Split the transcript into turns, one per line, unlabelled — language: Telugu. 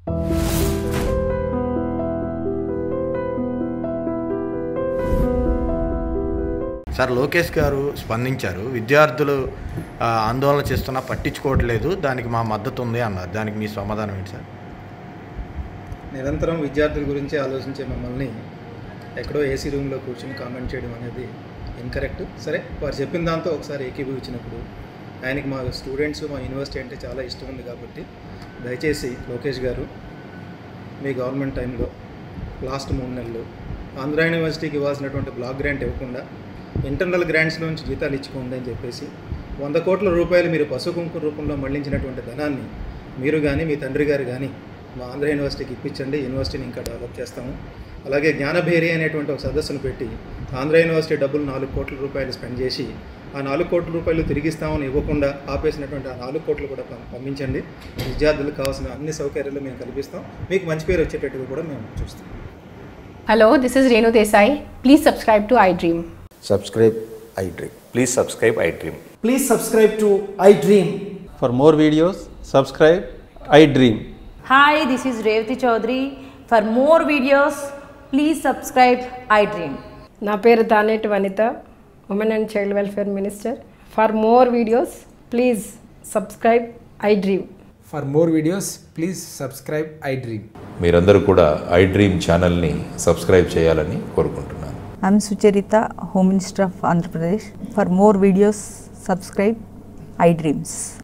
సార్ లోకేష్ గారు స్పందించారు విద్యార్థులు ఆ, ఆందోళన చేస్తున్నా పట్టించుకోవట్లేదు దానికి మా మద్దతు ఉంది అన్నారు దానికి మీ సమాధానం ఏంటి సార్
నిరంతరం విద్యార్థుల గురించి ఆలోచించే మమ్మల్ని ఎక్కడో ఏసీ రూమ్లో కూర్చొని కామెంట్ చేయడం అనేది ఇన్కరెక్ట్ సరే వారు చెప్పిన దాంతో ఒకసారి ఏకీభవించినప్పుడు ఆయనకి మా స్టూడెంట్స్ మా యూనివర్సిటీ అంటే చాలా ఇష్టం ఉంది కాబట్టి దయచేసి లోకేష్ గారు మీ గవర్నమెంట్ టైంలో లాస్ట్ మూడు నెలలు ఆంధ్ర యూనివర్సిటీకి ఇవ్వాల్సినటువంటి బ్లాక్ గ్రాంట్ ఇవ్వకుండా ఇంటర్నల్ గ్రాంట్స్ నుంచి జీతాలు ఇచ్చుకోండి అని చెప్పేసి వంద కోట్ల రూపాయలు మీరు పశు కుంకుమ రూపంలో మళ్లించినటువంటి ధనాన్ని మీరు కానీ మీ తండ్రి గారు కానీ మా ఆంధ్ర యూనివర్సిటీకి ఇప్పించండి యూనివర్సిటీని ఇంకా డెవలప్ చేస్తాము అలాగే జ్ఞానభేరి అనేటువంటి ఒక సదస్సును పెట్టి ఆంధ్ర యూనివర్సిటీ డబ్బులు నాలుగు కోట్ల రూపాయలు స్పెండ్ చేసి ఆ నాలుగు కోట్ల రూపాయలు తిరిగిస్తామని ఇవ్వకుండా ఆపేసినటువంటి ఆ నాలుగు కోట్లు కూడా పం- పంపించండి విద్యార్థులకు కావాల్సిన అన్ని సౌకర్యాలు మేము కల్పిస్తాం మీకు మంచి పేరు వచ్చేటట్టుగా కూడా మేము చూస్తాం
Hello, this is Renu Desai. Please subscribe to iDream.
subscribe iDream.
Please subscribe iDream.
Please subscribe to iDream.
For more videos, subscribe iDream.
Hi, this is Revati Chaudhary. For more videos, please subscribe iDream.
నా పేరు Daneti Vanitha women and child welfare minister for more videos please subscribe iDream
For more videos, please subscribe iDream.
మీరందరూ కూడా iDream ఛానల్ని సబ్స్క్రైబ్ చేయాలని కోరుకుంటున్నాను
I'm Sucharita, Home Minister of Andhra Pradesh. For more videos, subscribe iDreams.